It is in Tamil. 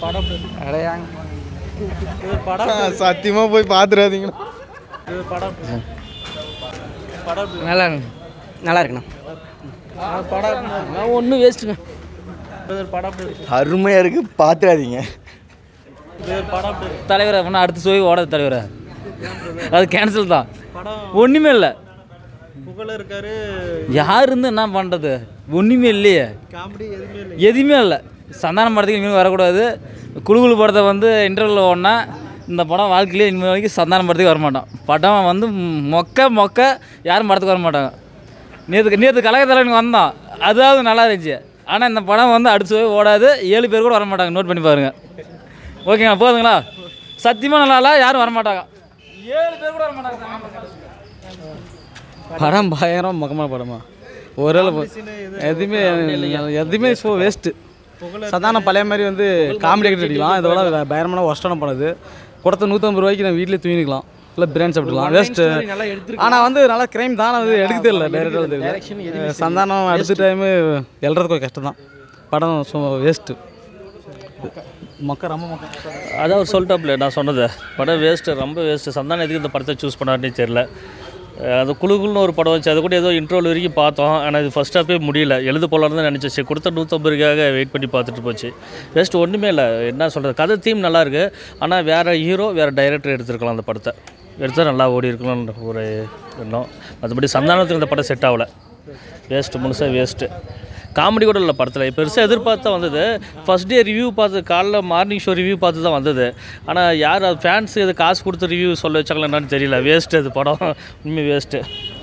படம் அடையாங்க இது படம் சத்தியமாக போய் பார்த்துடாதீங்க இது படம் படம் நல்லா இருக்கு நல்லா இருக்குண்ணா படம் ஒன்றும் வேஸ்ட்டுங்க இது படம் அருமையாக இருக்குது பார்த்துடாதீங்க இது படம் தலைவரை அப்படின்னா அடுத்த சோய் ஓடாத தலைவரை அது கேன்சல் தான் படம் ஒன்றுமே இல்லை புகழ் இருக்காரு யார் இருந்து என்ன பண்ணுறது ஒன்றுமே இல்லையே காமெடி எதுவுமே இல்லை எதுவுமே இல்லை சந்தானம் படத்துக்கு இனிமேல் வரக்கூடாது குழு குழு படத்தை வந்து இன்டர்வலில் ஓடினா இந்த படம் வாழ்க்கையிலே இனிமேல் வரைக்கும் சந்தானம் படத்துக்கு வர மாட்டோம் படம் வந்து மொக்க மொக்க யாரும் படத்துக்கு வர மாட்டாங்க நேற்று நேற்று கழகத்தலைவனுக்கு வந்தோம் அதாவது நல்லா இருந்துச்சு ஆனால் இந்த படம் வந்து அடிச்சு போய் ஓடாது ஏழு பேர் கூட வர மாட்டாங்க நோட் பண்ணி பாருங்க ஓகேங்களா போதுங்களா சத்தியமாக நல்லா இல்லை யாரும் வர மாட்டாங்க ஏழு பேர் கூட வர மாட்டாங்க படம் பயங்கரம் மொக்கமான படமா ஒரு எதுவுமே எதுவுமே ஸோ வேஸ்ட்டு சதான பழைய மாதிரி வந்து காமெடி ஆக்டர் அடிக்கலாம் இதோட வே- பயங்கரமான ஒஸ்டான படம் இது கொடுத்த நூற்றம்பது ரூபாய்க்கு நான் வீட்டிலே தூங்கிக்கலாம் இல்லை பிரியாணி சாப்பிட்டுக்கலாம் வேஸ்ட்டு ஆனால் வந்து நல்லா கிரைம் தான் அது எடுக்கதே இல்லை டைரக்டாக சந்தானம் அடுத்த டைமு எழுறது கொஞ்சம் கஷ்டம் தான் படம் ஸோ வேஸ்ட்டு மொக்க ரொம்ப மொக்க அதான் அவர் சொல்லிட்டாப்ல நான் சொன்னது படம் வேஸ்ட்டு ரொம்ப வேஸ்ட்டு சந்தானம் எதுக்கு இந்த படத்தை சூஸ் பண்ணாருன்னே தெரில அஹ் அது குழுக்குள்னு ஒரு படம் வச்சு அது கூட ஏதோ இன்ட்ரோல் வரைக்கும் பார்த்தோம் ஆனால் இது ஃபஸ்ட் ஹாப்பே முடியல எழுத போலான்னு தான் நினச்சேன் சரி கொடுத்த நூற்றம்பதுக்காக வெயிட் பண்ணி பார்த்துட்டு போச்சு வேஸ்ட் ஒன்றுமே இல்லை என்ன சொல்கிறது கதை தீம் நல்லா இருக்கு ஆனால் வேறு ஹீரோ வேறு டைரக்டர் எடுத்துருக்கலாம் அந்த படத்தை எடுத்தால் நல்லா ஓடி இருக்கணும்னு ஒரு எண்ணம் மற்றபடி சந்தானத்துக்கு இந்த படம் செட் ஆகலை வேஸ்ட்டு முழுசாக வேஸ்ட்டு காமெடி கூட இல்லை படத்தில் பெருசாக எதிர்பார்த்து தான் வந்தது ஃபஸ்ட் டே ரிவ்யூ பார்த்து காலைல மார்னிங் ஷோ ரிவ்யூ பார்த்து தான் வந்தது ஆனால் யார் அது ஃபேன்ஸ் இது காசு கொடுத்து ரிவ்யூ சொல்ல வச்சாங்களா என்னன்னு தெரியல வேஸ்ட்டு அது படம் உண்மை வேஸ்ட்டு